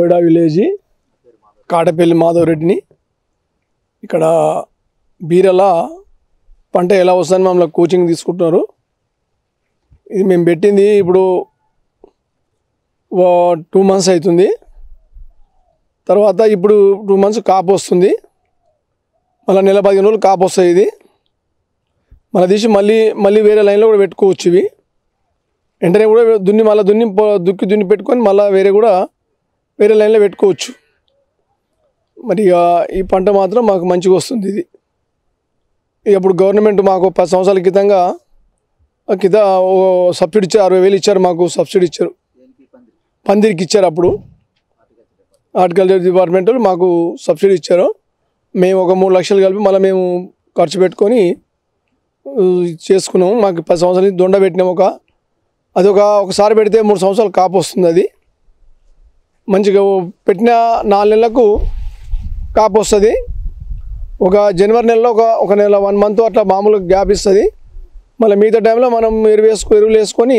కోయడా village Katapalli మాధవరెడ్డిని ఇక్కడ బీరల పంట ఎలా వస్తుందని మమ్మల్ని కోచింగ్ తీసుకుంటున్నారు ఇది మేము పెట్టింది ఇప్పుడు టూ మంత్స్ అవుతుంది తర్వాత ఇప్పుడు టూ మంత్స్ కాపు వస్తుంది మళ్ళీ నెల పదిహేను రోజులు కాపు వస్తుంది ఇది మళ్ళీ తీసి మళ్ళీ మళ్ళీ వేరే లైన్లో కూడా పెట్టుకోవచ్చు ఇవి వెంటనే కూడా దున్ని మళ్ళీ దున్ని పో- దుక్కి దున్ని పెట్టుకొని మళ్ళీ వేరే కూడా వేరే లైన్లో పెట్టుకోవచ్చు మరి ఇక ఈ పంట మాత్రం మాకు మంచిగా వస్తుంది ఇది ఇక అప్పుడు గవర్నమెంట్ మాకు పది సంవత్సరాల క్రితంగా ఆ కింద ఓ సబ్సిడీ ఇచ్చారు అరవై వేలు ఇచ్చారు మాకు సబ్సిడీ ఇచ్చారు పందిరికి ఇచ్చారు అప్పుడు హార్టికల్చర్ డిపార్ట్మెంట్ వాళ్ళు మాకు సబ్సిడీ ఇచ్చారు మేము ఒక మూడు లక్షలు కలిపి మళ్ళీ మేము ఖర్చు పెట్టుకొని ఆ, చేసుకున్నాము మాకు పది సంవత్సరాల నుంచి దొండ పెట్టినాము ఒక అది ఒక ఒకసారి పెడితే మూడు సంవత్సరాలు కాపు వస్తుంది అది మంచిగా ఓ పెట్టిన నాలుగు నెలలకు కాపు వస్తుంది ఒక జనవరి నెలలో ఒక ఒక నెల వన్ మంత్ అట్లా మామూలుగా గ్యాప్ ఇస్తుంది మళ్ళీ మిగతా టైంలో మనం ఎరువు వేసుకో ఎరువులు వేసుకొని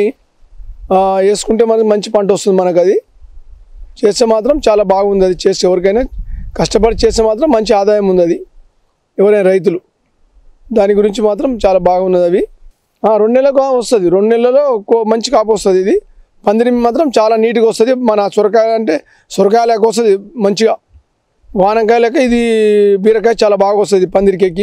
ఆ, వేసుకుంటే మనకి మంచి పంట వస్తుంది మనకు అది చేస్తే మాత్రం చాలా బాగుంది అది చేస్తే ఎవరికైనా కష్టపడి చేస్తే మాత్రం మంచి ఆదాయం ఉంది అది ఎవరైనా రైతులు దాని గురించి మాత్రం చాలా బాగున్నది అవి ఆ, రెండు నెలలకు వస్తుంది రెండు నెలలలో కో- మంచి కాపు వస్తుంది ఇది పందిరి మాత్రం చాలా నీట్గా వస్తుంది మన సొరకాయ అంటే సొరకాయ లెక్క వస్తుంది మంచిగా వానకాయ లెక్క ఇది బీరకాయ చాలా బాగా వస్తుంది పందిరికెక్కి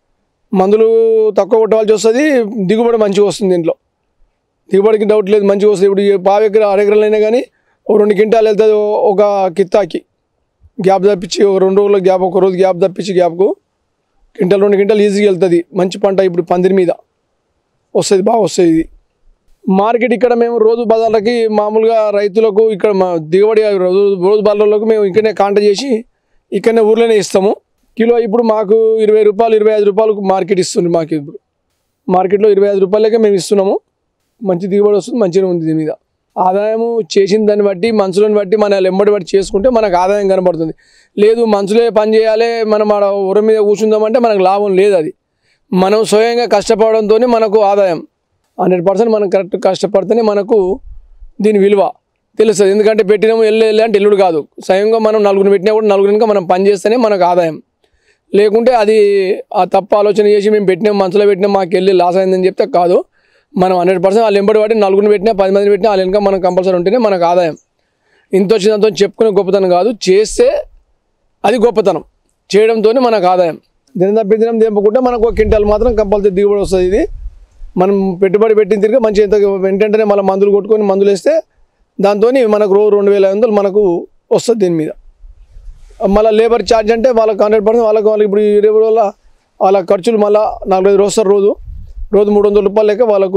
మందులు తక్కువ కొట్టవలసి వస్తుంది దిగుబడి మంచిగా వస్తుంది దీంట్లో దిగుబడికి డౌట్ లేదు మంచిగా వస్తుంది ఇప్పుడు ఈ పావు ఎకరా అర ఎకరాలు అయినా కానీ ఒక రెండు క్వింటాలు వెళ్తుంది ఓ- ఒక కిత్తాకి గ్యాప్ తప్పించి ఒక రెండు రోజుల గ్యాప్ ఒక రోజు గ్యాప్ తప్పించి గ్యాప్కు క్వింటాల్ రెండు క్వింటాల్ ఈజీగా వెళ్తుంది మంచి పంట ఇప్పుడు పందిరి మీద వస్తుంది బాగా వస్తుంది ఇది మార్కెట్ ఇక్కడ మేము రోజు బజార్లకి మామూలుగా రైతులకు ఇక్కడ మా దిగుబడి రోజు రోజు బజార్లకు మేము ఇక్కడనే కాంట చేసి ఇక్కడనే ఊర్లోనే ఇస్తాము కిలో ఇప్పుడు మాకు ఇరవై రూపాయలు ఇరవై ఐదు రూపాయలకు మార్కెట్ ఇస్తుంది మాకు ఇప్పుడు మార్కెట్లో ఇరవై ఐదు రూపాయలకే మేము ఇస్తున్నాము మంచి దిగుబడి వస్తుంది మంచిగా ఉంది దీని మీద ఆదాయము చేసిన దాన్ని బట్టి మనుషులను బట్టి మన లెంబడి బట్టి చేసుకుంటే మనకు ఆదాయం కనబడుతుంది లేదు మనుషులే పని చేయాలి మనం ఆడ ఉర మీద కూర్చుందామంటే మనకు లాభం లేదు అది మనం స్వయంగా కష్టపడడంతో మనకు ఆదాయం హండ్రెడ్ పర్సెంట్ మనం కరెక్ట్ కష్టపడితేనే మనకు దీని విలువ తెలుస్తుంది ఎందుకంటే పెట్టినాము వెళ్ళి వెళ్ళి అంటే ఎల్లుడు కాదు స్వయంగా మనం నలుగురిని పెట్టినా కూడా నలుగురిని మనం పని చేస్తేనే మనకు ఆదాయం లేకుంటే అది ఆ తప్పు ఆలోచన చేసి మేము పెట్టినాం మనసులో పెట్టినాం మాకు వెళ్ళి లాస్ అయిందని చెప్తే కాదు మనం హండ్రెడ్ పర్సెంట్ వాళ్ళు ఎంబడి పడి నలుగురిని పెట్టినా పది మందిని పెట్టినా వాళ్ళ వెనక మనం కంపల్సరీ ఉంటేనే మనకు ఆదాయం ఇంత వచ్చినంత చెప్పుకునే గొప్పతనం కాదు చేస్తే అది గొప్పతనం చేయడంతోనే మనకు ఆదాయం దినం తప్పి దినం తెంపుకుంటే మనకు ఒక క్వింటాల్ మాత్రం కంపల్సరీ దిగుబడి వస్తుంది ఇది మనం పెట్టుబడి పెట్టిన తిరిగి మంచి ఎంత వెంటనే మళ్ళీ మందులు కొట్టుకొని మందులు వేస్తే దాంతో మనకు రోజు రెండు వేల ఐదు వందలు మనకు వస్తుంది దీని మీద మళ్ళీ లేబర్ ఛార్జ్ అంటే వాళ్ళకి హండ్రెడ్ పర్సెంట్ వాళ్ళకి వాళ్ళకి ఇప్పుడు ఇరవై వల్ల వాళ్ళ ఖర్చులు మళ్ళీ నాలుగైదు రోజు వస్తారు రోజు రోజు మూడు వందల రూపాయలు లెక్క వాళ్ళకు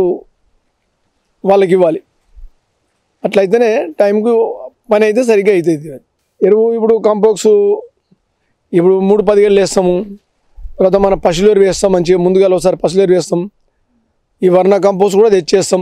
వాళ్ళకి ఇవ్వాలి అట్లయితేనే టైంకు పని అయితే సరిగ్గా అవుతుంది ఎరువు ఇప్పుడు కంపోక్స్ ఇప్పుడు మూడు పదిహేళ్ళు వేస్తాము తర్వాత మన పశువులు ఎరువు వేస్తాం మంచిగా ముందుగా ఒకసారి పశువులు ఎరువు వేస్తాం ఈ వర్ణ కంపోస్ట్ కూడా తెచ్చేస్తాం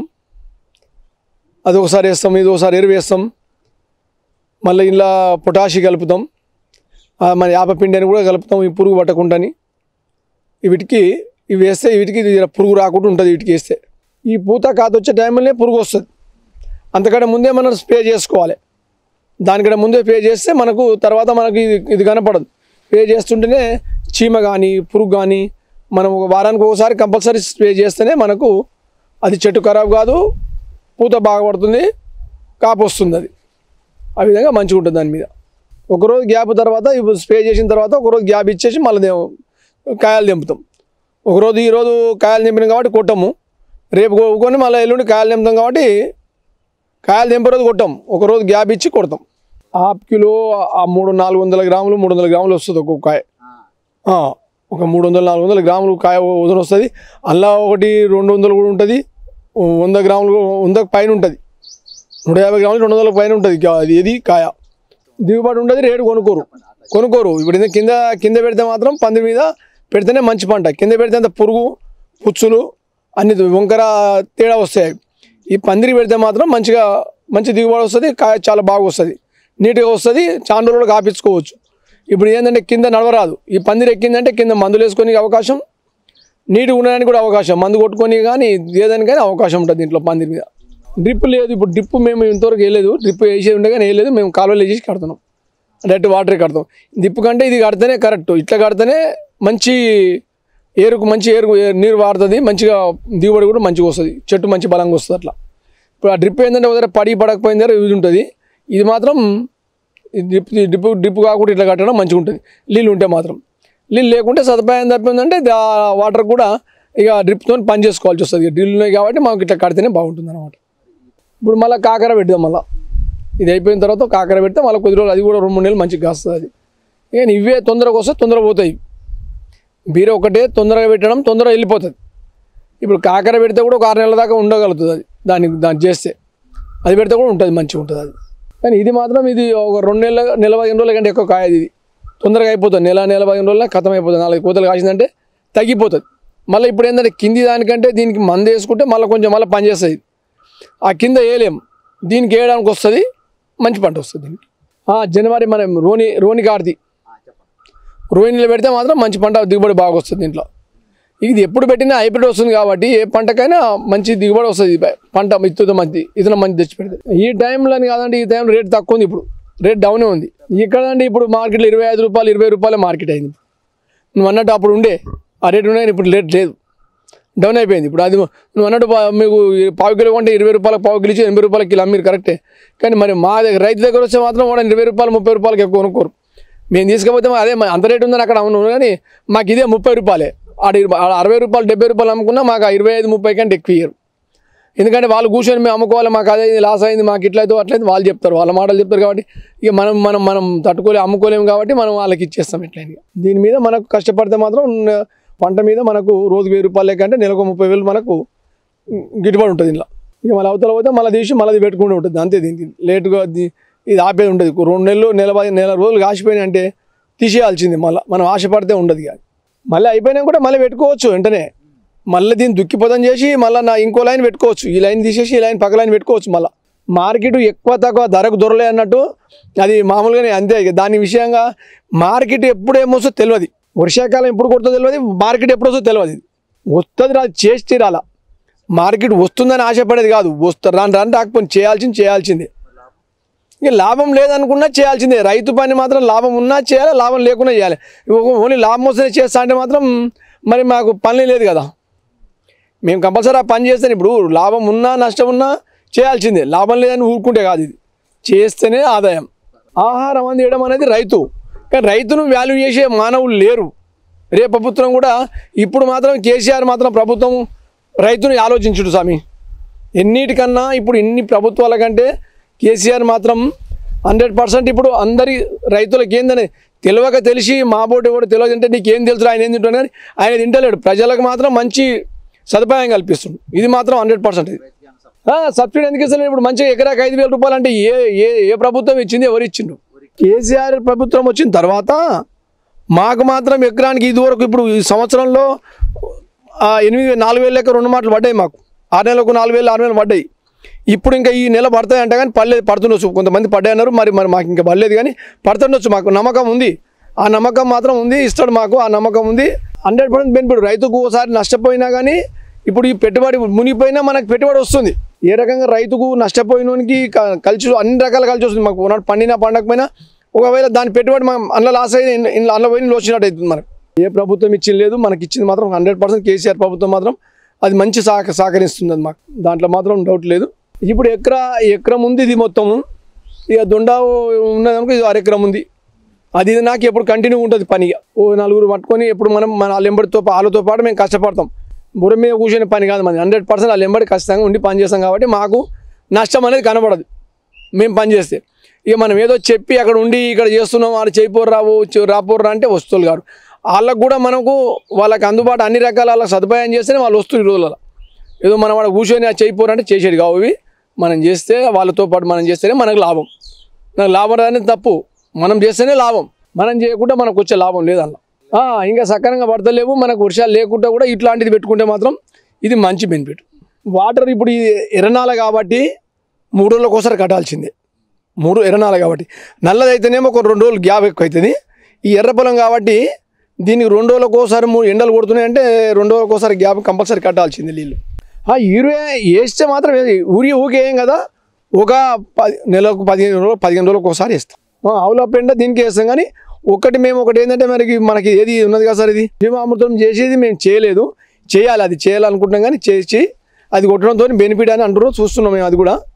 అది ఒకసారి వేస్తాం ఇది ఒకసారి ఎరువు వేస్తాం మళ్ళీ ఇలా పొటాషి కలుపుతాం ఆ, మన యాపపిండి అని కూడా కలుపుతాం ఈ పురుగు పట్టకుండాని వీటికి ఇవి వేస్తే వీటికి ఇది పురుగు రాకుండా ఉంటుంది వీటికి వేస్తే ఈ పూత కాత వచ్చే టైంలోనే పురుగు వస్తుంది అంతకంటే ముందే మనం స్ప్రే చేసుకోవాలి దానికంటే ముందే స్ప్రే చేస్తే మనకు తర్వాత మనకి ఇది ఇది కనపడదు స్ప్రే చేస్తుంటేనే చీమ కానీ పురుగు కానీ మనం ఒక వారానికి ఒకసారి కంపల్సరీ స్ప్రే చేస్తేనే మనకు అది చెట్టు ఖరాబ్ కాదు పూత బాగా పడుతుంది కాపు వస్తుంది అది ఆ విధంగా మంచిగా ఉంటుంది దాని మీద ఒకరోజు గ్యాప్ తర్వాత ఇప్పుడు స్ప్రే చేసిన తర్వాత ఒకరోజు గ్యాప్ ఇచ్చేసి మళ్ళీ దే- కాయలు తెంపుతాం ఒకరోజు ఈరోజు కాయలు తెంపినాం కాబట్టి కొట్టము రేపు కొనుక్కొని మళ్ళీ ఎల్లుండి కాయలు తెంపుతాం కాబట్టి కాయలు తెంపే రోజు కొట్టాం ఒకరోజు గ్యాప్ ఇచ్చి కొడతాం హాఫ్ కిలో ఆ మూడు నాలుగు వందల గ్రాములు మూడు వందల గ్రాములు వస్తుంది ఒక్కొక్క కాయ ఆ, ఒక మూడు వందల నాలుగు వందల గ్రాములు కాయ వదిన వస్తుంది అల్లా ఒకటి రెండు వందలు కూడా ఉంటుంది వంద గ్రాములు వందకు పైన ఉంటుంది నూట యాభై గ్రాములు రెండు వందల పైన ఉంటుంది కా- అది ఇది కాయ దిగుబడి ఉంటుంది రేటు కొనుక్కోరు కొనుక్కోరు ఇప్పుడు ఇది కింద కింద పెడితే మాత్రం పంది మీద పెడితేనే మంచి పంట కింద పెడితే అంత పురుగు పుచ్చులు అన్ని వంకర తేడా వస్తాయి ఈ పందిరి పెడితే మాత్రం మంచిగా మంచి దిగుబడి వస్తుంది కాయ చాలా బాగా వస్తుంది నీట్గా వస్తుంది చాలా రోజులు కాపించుకోవచ్చు ఇప్పుడు ఏంటంటే కింద నడవరాదు ఈ పందిరి ఎక్కిందంటే కింద మందులు వేసుకొని అవకాశం నీట్గా ఉండడానికి కూడా అవకాశం మందు కొట్టుకొని కానీ ఏదానికి కానీ అవకాశం ఉంటుంది దీంట్లో పందిరి మీద డ్రిప్ లేదు ఇప్పుడు డ్రిప్ మేము ఇంతవరకు వేయలేదు డ్రిప్ వేసేది ఉండే కానీ వేయలేదు మేము కాలువలు వేసేసి కడుతున్నాం డైరెక్ట్ వాటరే కడతాం దిప్పు కంటే ఇది కడితేనే కరెక్ట్ ఇట్లా కడితేనే మంచి ఏరుకు మంచి ఏరు నీరు వాడుతుంది మంచిగా దిగుబడి కూడా మంచిగా వస్తుంది చెట్టు మంచి బలంగా వస్తుంది అట్లా ఇప్పుడు ఆ డ్రిప్ ఏంటంటే ఒకసారి పడి పడకపోయిన దగ్గర యూజ్ ఉంటుంది ఇది మాత్రం ఈ డ్రిప్ డ్రిప్ డ్రిప్ కాకుండా ఇట్లా కట్టడం మంచిగా ఉంటుంది నీళ్ళు ఉంటే మాత్రం నీళ్ళు లేకుంటే సదుపాయం తప్పిందంటే దా వాటర్ కూడా ఇక డ్రిప్తో పని చేసుకోవాల్సి వస్తుంది ఇక డ్రిల్ ఉన్నాయి కాబట్టి మాకు ఇట్లా కడితేనే బాగుంటుంది అనమాట ఇప్పుడు మళ్ళీ కాకర పెడదాం మళ్ళీ ఇది అయిపోయిన తర్వాత కాకర పెడితే మళ్ళీ కొద్ది రోజులు అది కూడా రెండు మూడు నెలలు మంచిగా కాస్తుంది అది ఇక ఇవే తొందరగా వస్తే తొందరగా పోతాయి బీర ఒకటే తొందరగా పెట్టడం తొందరగా వెళ్ళిపోతుంది ఇప్పుడు కాకర పెడితే కూడా ఒక ఆరు నెలల దాకా ఉండగలుగుతుంది అది దాన్ని దాన్ని చేస్తే అది పెడితే కూడా ఉంటుంది మంచిగా ఉంటుంది అది కానీ ఇది మాత్రం ఇది ఒక రెండు నెలల నెల పదిహేను రోజుల కంటే ఎక్కువ కాయదు ఇది తొందరగా అయిపోతుంది నెల నెల పదిహేను రోజుల ఖతం అయిపోతుంది నాలుగు కోతలు కాసిందంటే తగ్గిపోతుంది మళ్ళీ ఇప్పుడు ఏంటంటే కింది దానికంటే దీనికి మందు వేసుకుంటే మళ్ళీ కొంచెం మళ్ళీ పని చేస్తుంది ఆ కింద వేయలేం దీనికి వేయడానికి వస్తుంది మంచి పంట వస్తుంది దీనికి ఆ, జనవరి మనం రోని రోని కార్ది రోహిణిలో పెడితే మాత్రం మంచి పంట దిగుబడి బాగా వస్తుంది దీంట్లో ఇది ఎప్పుడు పెట్టినా హైబ్రిడ్ వస్తుంది కాబట్టి ఏ పంటకైనా మంచి దిగుబడి వస్తుంది ఈ పంట ఇత్తుతో మంచి ఇతను మంచి తెచ్చి పెడితే ఈ టైంలో అని కాదండి ఈ టైంలో రేట్ తక్కువ ఉంది ఇప్పుడు రేట్ డౌనే ఉంది ఇక్కడ అండి ఇప్పుడు మార్కెట్లో ఇరవై ఐదు రూపాయలు ఇరవై రూపాయలు మార్కెట్ అయింది నువ్వు అన్నట్టు అప్పుడు ఉండే ఆ రేట్ ఉన్నాయి ఇప్పుడు రేట్ లేదు డౌన్ అయిపోయింది ఇప్పుడు అది నువ్వు అన్నట్టు పా- మీకు ఈ పావు కిలో కొంటే ఇరవై రూపాయలకు పావు కిలో ఇచ్చి ఎనభై రూపాయలకి కిలో అమ్మీరు కరెక్టే కానీ మరి మా దగ్గర రైతు దగ్గర వస్తే మాత్రం వాడు ఇరవై రూపాయలు ముప్పై రూపాయలకి ఎక్కువ కొనుక్కోరు మేము తీసుకపోతే మా- అదే మా- అంత రేటు ఉందని అక్కడ అవును కానీ మాకు ఇదే ముప్పై రూపాయలే ఆడ ఇరవై- ఆడ అరవై రూపాయలు డెబ్బై రూపాయలు అమ్ముకున్నా మాకు ఆ ఇరవై ఐదు ముప్పై కంటే ఎక్కువ ఇయ్యరు ఎందుకంటే వాళ్ళు కూర్చొని మేము అమ్ముకోవాలి మాకు అదే లాస్ అయింది మాకు ఇట్లయితే అట్లయితే వాళ్ళు చెప్తారు వాళ్ళ మాటలు చెప్తారు కాబట్టి ఇక మనం మనం మనం తట్టుకోలే అమ్ముకోలేము కాబట్టి మనం వాళ్ళకి ఇచ్చేస్తాం ఇట్లయినా దీని మీద మనకు కష్టపడితే మాత్రం ఉన్న పంట మీద మనకు రోజు వెయ్యి రూపాయలు లేకంటే నెలకు ముప్పై వేలు మనకు గిట్టుబడి ఉంటుంది ఇలా ఇక మళ్ళీ అవతల పోతే మళ్ళీ తీసి మళ్ళీ పెట్టుకుంటూ ఉంటుంది అంతే దీనికి లేటుగా ది- ఇది ఆపేది ఉంటుంది రెండు నెలలు నెల పది నెల రోజులు కాసిపోయినాయి అంటే తీసేయాల్సింది మళ్ళీ మనం ఆశపడితే ఉండదు ఇక మళ్ళీ అయిపోయినా కూడా మళ్ళీ పెట్టుకోవచ్చు వెంటనే మళ్ళీ దీన్ని దుక్కిపోతం చేసి మళ్ళీ నా ఇంకో లైన్ పెట్టుకోవచ్చు ఈ లైన్ తీసేసి ఈ లైన్ పక్క లైన్ పెట్టుకోవచ్చు మళ్ళీ మార్కెట్ ఎక్కువ తక్కువ ధరకు దొరలే అన్నట్టు అది మామూలుగానే అంతే ఇక దాని విషయంగా మార్కెట్ ఎప్పుడు ఏమొస్తో తెలియదు వర్షాకాలం ఎప్పుడు కొడుతుందో తెలియదు మార్కెట్ ఎప్పుడు వస్తుందో తెలియదు వస్తుంది రా చేసి తీరాల మార్కెట్ వస్తుందని ఆశపడేది కాదు వస్తా రాని రాని రాకపోయింది చేయాల్సింది చేయాల్సిందే ఇక లాభం లేదనుకున్నా చేయాల్సిందే రైతు పని మాత్రం లాభం ఉన్నా చేయాలి లాభం లేకున్నా చేయాలి ఓ- ఓన్లీ లాభం వస్తేనే చేస్తా అంటే మాత్రం మరి మాకు పని లేదు కదా మేము కంపల్సరీ ఆ పని చేస్తాను ఇప్పుడు లాభం ఉన్నా నష్టం ఉన్నా చేయాల్సిందే లాభం లేదని ఊరుకుంటే కాదు ఇది చేస్తేనే ఆదాయం ఆహారం అందియడం అనేది రైతు కానీ రైతును వాల్యూ చేసే మానవులు లేరు రేపు ప్రభుత్వం కూడా ఇప్పుడు మాత్రం కేసీఆర్ మాత్రం ప్రభుత్వం రైతుని ఆలోచించుడు స్వామి ఎన్నిటికన్నా ఇప్పుడు ఇన్ని ప్రభుత్వాల కంటే కేసీఆర్ మాత్రం హండ్రెడ్ పర్సెంట్ ఇప్పుడు అందరి రైతులకు ఏందని తెలియక తెలిసి మా బోటి కూడా తెలియదు అంటే నీకేం తెలుసు ఆయన ఏం తింటాడు కానీ ఆయన తింటలేడు ప్రజలకు మాత్రం మంచి సదుపాయం కల్పిస్తుంది ఇది మాత్రం హండ్రెడ్ పర్సెంట్ ఇది ఆ, సబ్సిడీ ఎందుకు ఇస్తలేదు ఇప్పుడు మంచిగా ఎకరాకి ఐదు వేల రూపాయలు అంటే ఏ ఏ ఏ ప్రభుత్వం ఇచ్చింది ఎవరు ఇచ్చిండు కేసీఆర్ ప్రభుత్వం వచ్చిన తర్వాత మాకు మాత్రం ఎకరానికి ఇదివరకు ఇప్పుడు ఈ సంవత్సరంలో ఆ, ఎనిమిది వే- నాలుగు వేల లెక్క రెండు మాటలు పడ్డాయి మాకు ఆరు నెలలకు నాలుగు వేలు ఆరు వేలు పడ్డాయి ఇప్పుడు ఇంకా ఈ నెల పడతాయి అంటే కానీ పడలేదు పడుతుండొచ్చు కొంతమంది పడ్డాయి అన్నారు మరి మరి మాకు ఇంకా పడలేదు కానీ పడుతుండొచ్చు మాకు నమ్మకం ఉంది ఆ నమ్మకం మాత్రం ఉంది ఇస్తాడు మాకు ఆ నమ్మకం ఉంది హండ్రెడ్ పర్సెంట్ బెనిఫిట్ రైతుకు ఒకసారి నష్టపోయినా కానీ ఇప్పుడు ఈ పెట్టుబడి మునిగిపోయినా మనకు పెట్టుబడి వస్తుంది ఏ రకంగా రైతుకు నష్టపోయినోనికి క- కలిసి అన్ని రకాల కలిసి వస్తుంది మాకు ఒకనాడు పండినా పండకపోయినా ఒకవేళ దాని పెట్టుబడి మనం అందులో లాస్ అయ్యి అందులో పోయి వచ్చినట్టు అవుతుంది మనకు ఏ ప్రభుత్వం ఇచ్చింది లేదు మనకి ఇచ్చింది మాత్రం హండ్రెడ్ పర్సెంట్ కేసీఆర్ ప్రభుత్వం మాత్రం అది మంచి సహక సహకరిస్తుంది అది మాకు దాంట్లో మాత్రం డౌట్ లేదు ఇప్పుడు ఎకరా ఎకరం ఉంది ఇది మొత్తము ఇక దొండ ఉన్నదనుకో ఇది అర ఎకరం ఉంది అది ఇది నాకు ఎప్పుడు కంటిన్యూ ఉంటుంది పని ఇక. ఓ నలుగురు పట్టుకొని ఎప్పుడు మనం మన వాళ్ళ ఎంబడితో వాళ్ళతో పాటు మేము కష్టపడతాం బుర్ర మీద కూర్చొని పని కాదు మనది హండ్రెడ్ పర్సెంట్ వాళ్ళ ఎంబడి ఖచ్చితంగా ఉండి పని చేస్తాం కాబట్టి మాకు నష్టం అనేది కనబడదు మేము పని చేస్తే ఇక మనం ఏదో చెప్పి అక్కడ ఉండి ఇక్కడ చేస్తున్నాం వాళ్ళు చేయిపోరు రావు చే- రాపోర్రా అంటే వస్తువులు గారు వాళ్ళకు కూడా మనకు వాళ్ళకి అందుబాటు అన్ని రకాల వాళ్ళకి సదుపాయం చేస్తేనే వాళ్ళు వస్తువులు ఈ రోజులలో ఏదో మనం వాడు కూర్చొని అది చేయిపోరు అంటే చేసేది కావు ఇవి మనం చేస్తే వాళ్ళతో పాటు మనం చేస్తేనే మనకు లాభం నాకు లాభం రాదని తప్పు మనం చేస్తేనే లాభం మనం చేయకుండా మనకు వచ్చే లాభం లేదన్న ఆ, ఇంకా సక్రమంగా పడతలేవు మనకు వర్షాలు లేకుండా కూడా ఇట్లాంటిది పెట్టుకుంటే మాత్రం ఇది మంచి బెనిఫిట్ వాటర్ ఇప్పుడు ఇది ఎర్రనాల కాబట్టి మూడు రోజులకు ఒకసారి కట్టాల్సిందే మూడు ఎర్రనాల కాబట్టి నల్లదైతేనేమో ఒక రెండు రోజులు గ్యాప్ ఎక్కువ అవుతుంది ఈ ఎర్ర పొలం కాబట్టి దీనికి రెండు రోజులకు ఒకసారి మూడు ఎండలు కొడుతున్నాయి అంటే రెండు రోజులకు ఒకసారి గ్యాప్ కంపల్సరీ కట్టాల్సిందే నీళ్ళు ఆ యూరియా వేస్తే మాత్రం ఏ- ఊరి ఊకే ఏం కదా ఒక పది నెలకు పదిహేను రోజులు పదిహేను రోజులకు ఒకసారి వేస్తాం ఆ, ఆవుల పెండ దీనికి వేస్తాం కానీ ఒకటి మేము ఒకటి ఏంటంటే మనకి మనకి ఏది ఉన్నది కదా సార్ ఇది జీవామృతం చేసేది మేము చేయలేదు చేయాలి అది చేయాలనుకుంటున్నాం కానీ చేసి అది కొట్టడంతో బెనిఫిట్ అని అంటున్నారు చూస్తున్నాం మేము అది కూడా